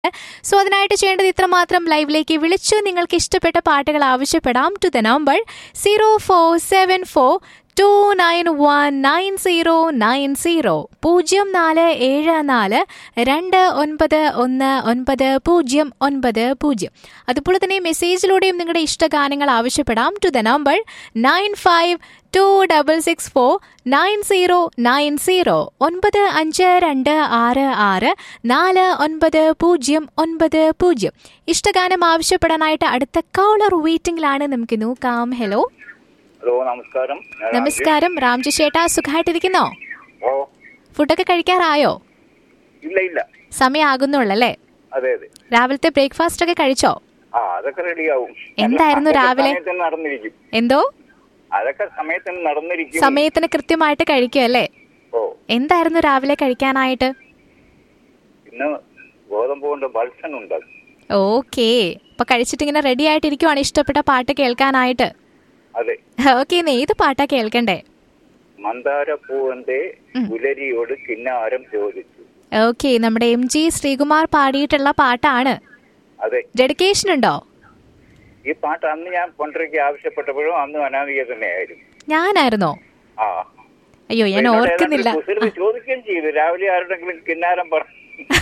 So അതിനായിട്ട് ചെയ്യേണ്ടത് ഇത്രമാത്രം ലൈവിലേക്ക് വിളിച്ചു നിങ്ങൾക്ക് ഇഷ്ടപ്പെട്ട പാട്ടുകൾ ആവശ്യപ്പെടാം to the number zero four seven four two nine one nine zero nine zero പൂജ്യം നാല് ഏഴ് നാല് രണ്ട് ഒൻപത് ഒന്ന് ഒൻപത് പൂജ്യം ഒൻപത് പൂജ്യം അതുപോലെ തന്നെ മെസ്സേജിലൂടെയും നിങ്ങളുടെ ഇഷ്ടഗാനങ്ങൾ ആവശ്യപ്പെടാം to the number nine five two double six four nine zero nine zero ഒൻപത് അഞ്ച് രണ്ട് ആറ് ആറ് നാല് ഒൻപത് പൂജ്യം ഒൻപത് പൂജ്യം ഇഷ്ടഗാനം ആവശ്യപ്പെടാനായിട്ട് അടുത്ത കോളർ വെയിറ്റിംഗിലാണ് നമുക്ക് നോക്കാം ഹലോ ഹലോ നമസ്കാരം ഞാൻ നമസ്കാരം രാംജി ചേട്ടാ സുഖമായിട്ടിരിക്കുന്നോ രാജു. ഓ ഫുഡൊക്കെ കഴിക്കാറായോ ഇല്ല ഇല്ല സമയമാകുന്നുള്ളല്ലേ അതെ അതെ രാവിലത്തെ ബ്രേക്ക്ഫാസ്റ്റ് ഒക്കെ കഴിച്ചോ ആ അതൊക്കെ റെഡിയാവും എന്തായിരുന്നു അതൊക്കെ രാവിലെ? സമയത്തിന് നടന്നിരിക്കും എന്തോ അതൊക്കെ സമയത്തിന് നടന്നിരിക്കും സമയത്തിന് കൃത്യമായിട്ട് കഴിക്കും അല്ലേ ഓ എന്തായിരുന്നു രാവിലെ കഴിക്കാനായിട്ട് ഇന്ന് ഗോതമ്പ് കൊണ്ട് ബൾസൺ ഉണ്ടാക്കും ഓക്കേ അപ്പൊ കഴിച്ചിട്ട് ഇങ്ങനെ റെഡി ആയിട്ടിരിക്കുവാണ് ഇഷ്ടപ്പെട്ട പാട്ട് കേൾക്കാനായിട്ട് അതെ ഓക്കെ ഇന്ന് ഏത് പാട്ടാ കേൾക്കണ്ടേ മന്ദാരപ്പൂവന്റെ പുലരിയോട് കിന്നാരം ചോദിച്ചു ഓക്കെ നമ്മുടെ എം ജി ശ്രീകുമാർ പാടിയിട്ടുള്ള പാട്ടാണ് അതെ ഡെഡിക്കേഷൻ ഉണ്ടോ ഈ പാട്ട് അന്ന് ഞാൻ കൊണ്ടിരിക്കുക ആവശ്യപ്പെട്ടപ്പോഴും അന്ന് അനാമിക തന്നെയായിരുന്നു ഞാനായിരുന്നോ ആ അയ്യോ ഞാൻ എന്നോട് ഓർക്കുന്നില്ല ഏതാണ്ട് കുസൃതി ചോദിക്കുകയും ചെയ്തു രാവിലെ ആരുടെങ്കിലും കിന്നാരം പറഞ്ഞു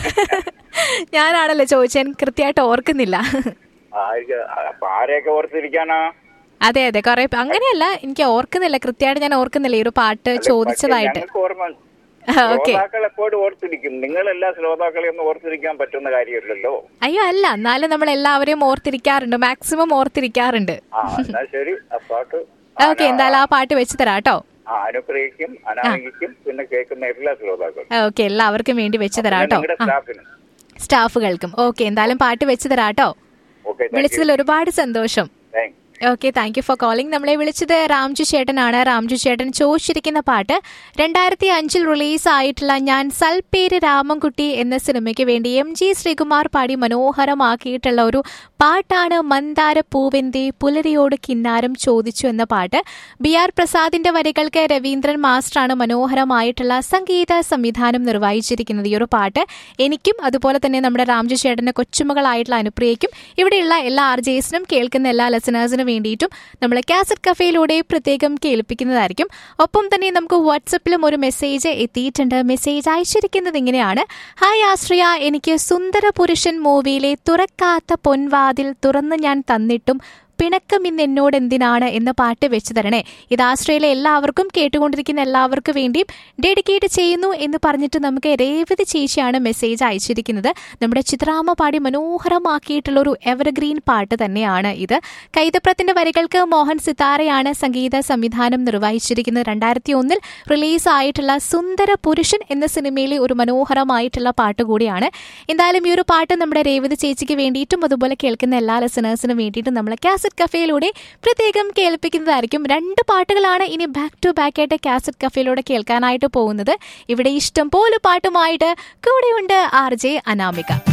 ഞാനാണല്ലോ ചോദിച്ചത് എനിക്ക് കൃത്യമായിട്ട് ഓർക്കുന്നില്ല ആർക്ക് അപ്പൊ ആരെയൊക്കെ ഓർത്തിരിക്കാനാ അതെ അതെ കുറെ അങ്ങനെയല്ല എനിക്ക് ഓർക്കുന്നില്ല കൃത്യമായിട്ട് ഞാൻ ഓർക്കുന്നില്ല ഈ ഒരു പാട്ട് പക്ഷേ ചോദിച്ചതായിട്ട് ഞങ്ങൾക്ക് ഓർമ്മ ഓക്കെ ശ്രോതാക്കൾ എപ്പോഴും ഓർത്തിരിക്കും നിങ്ങളെല്ലാ ശ്രോതാക്കളെ ഒന്നും ഓർത്തിരിക്കാൻ പറ്റുന്ന കാര്യമില്ലല്ലോ അയ്യോ അല്ല എന്നാലും നമ്മൾ എല്ലാവരെയും ഓർത്തിരിക്കാറുണ്ട് മാക്സിമം ഓർത്തിരിക്കാറുണ്ട് ആ എന്നാ ശരി ആ പാട്ട് ഓക്കെ എന്തായാലും ആ പാട്ട് വെച്ച് തരാം കേട്ടോ ആ, അനുഗ്രഹിക്കും അനാമിക്കും പിന്നെ കേൾക്കുന്ന എല്ലാ ശ്രോതാക്കളും ഓക്കെ എല്ലാവർക്കും വേണ്ടി വെച്ച് തരാം കേട്ടോ നിങ്ങളുടെ ആ സ്റ്റാഫിനും സ്റ്റാഫുകൾക്കും ഓക്കെ എന്തായാലും പാട്ട് വെച്ച് തരാം കേട്ടോ ഓക്കെ വിളിച്ചതിൽ ഒരുപാട് സന്തോഷം thank okay thank you for calling നമ്മളെ വിളിച്ചത് രാംജു ചേട്ടനാണ് രാംജു ചേട്ടൻ ചോദിച്ചിരിക്കുന്ന പാട്ട് രണ്ടായിരത്തി അഞ്ചിൽ റിലീസ് ആയിട്ടുള്ള ഞാൻ സൽപേര് രാമൻകുട്ടി എന്ന സിനിമയ്ക്ക് വേണ്ടി എം ജി ശ്രീകുമാർ പാടി മനോഹരമാക്കിയിട്ടുള്ള ഒരു പാട്ടാണ് മന്ദാര പൂവെന്തി പുലരിയോട് കിന്നാരം ചോദിച്ചു എന്ന പാട്ട് ബി ആർ പ്രസാദിന്റെ വരികൾക്ക് രവീന്ദ്രൻ മാസ്റ്ററാണ് മനോഹരമായിട്ടുള്ള സംഗീത സംവിധാനം നിർവഹിച്ചിരിക്കുന്നത് ഈ ഒരു പാട്ട് എനിക്കും അതുപോലെ തന്നെ നമ്മുടെ രാംജു ചേട്ടന്റെ കൊച്ചുമകളായിട്ടുള്ള അനുപ്രിയയ്ക്കും ഇവിടെയുള്ള എല്ലാ ആർ ജെസിനും കേൾക്കുന്ന എല്ലാ ലെസനേഴ്സിനും വേണ്ടിയിട്ടും നമ്മൾ കാസറ്റ് കഫേയിലൂടെ പ്രത്യേകം കേൾപ്പിക്കുന്നതായിരിക്കും ഒപ്പം തന്നെ നമുക്ക് വാട്സപ്പിലും ഒരു മെസ്സേജ് എത്തിയിട്ടുണ്ട് മെസ്സേജ് അയച്ചിരിക്കുന്നത് ഇങ്ങനെയാണ് ഹായ് ആശ്രിയ എനിക്ക് സുന്ദര പുരുഷൻ മൂവിയിലെ തുറക്കാത്ത പൊൻവാതിൽ തുറന്ന് ഞാൻ തന്നിട്ടും പിണക്കം ഇന്ന് എന്നോട് എന്തിനാണ് എന്ന പാട്ട് വെച്ച് തരണേ ഇത് ആശ്രയിലെ എല്ലാവർക്കും കേട്ടുകൊണ്ടിരിക്കുന്ന എല്ലാവർക്കും വേണ്ടിയും ഡെഡിക്കേറ്റ് ചെയ്യുന്നു എന്ന് പറഞ്ഞിട്ട് നമുക്ക് രേവതി ചേച്ചിയാണ് മെസ്സേജ് അയച്ചിരിക്കുന്നത് നമ്മുടെ ചിത്രാമ്മ പാടി മനോഹരമാക്കിയിട്ടുള്ള ഒരു എവർഗ്രീൻ പാട്ട് തന്നെയാണ് ഇത് കൈതപ്രത്തിന്റെ വരികൾക്ക് മോഹൻ സിതാരയാണ് സംഗീത സംവിധാനം നിർവഹിച്ചിരിക്കുന്നത് രണ്ടായിരത്തി ഒന്നിൽ റിലീസ് ആയിട്ടുള്ള സുന്ദര പുരുഷൻ എന്ന സിനിമയിലെ ഒരു മനോഹരമായിട്ടുള്ള പാട്ട് കൂടിയാണ് എന്തായാലും ഈ ഒരു പാട്ട് നമ്മുടെ രേവതി ചേച്ചിക്ക് വേണ്ടിയിട്ടും അതുപോലെ കേൾക്കുന്ന എല്ലാ ലിസണേഴ്സിനും വേണ്ടിയിട്ടും നമ്മൾ കാസറ്റ് കഫേയിലൂടെ പ്രത്യേകം കേൾപ്പിക്കുന്നതായിരിക്കും രണ്ട് പാട്ടുകളാണ് ഇനി ബാക്ക് ടു ബാക്ക് ആയിട്ട് കാസറ്റ് കഫേയിലൂടെ കേൾക്കാനായിട്ട് പോകുന്നത് ഇവിടെ ഇഷ്ടം പോലെ പാട്ടുമായിട്ട് കൂടെയുണ്ട് ആർ ജെ അനാമിക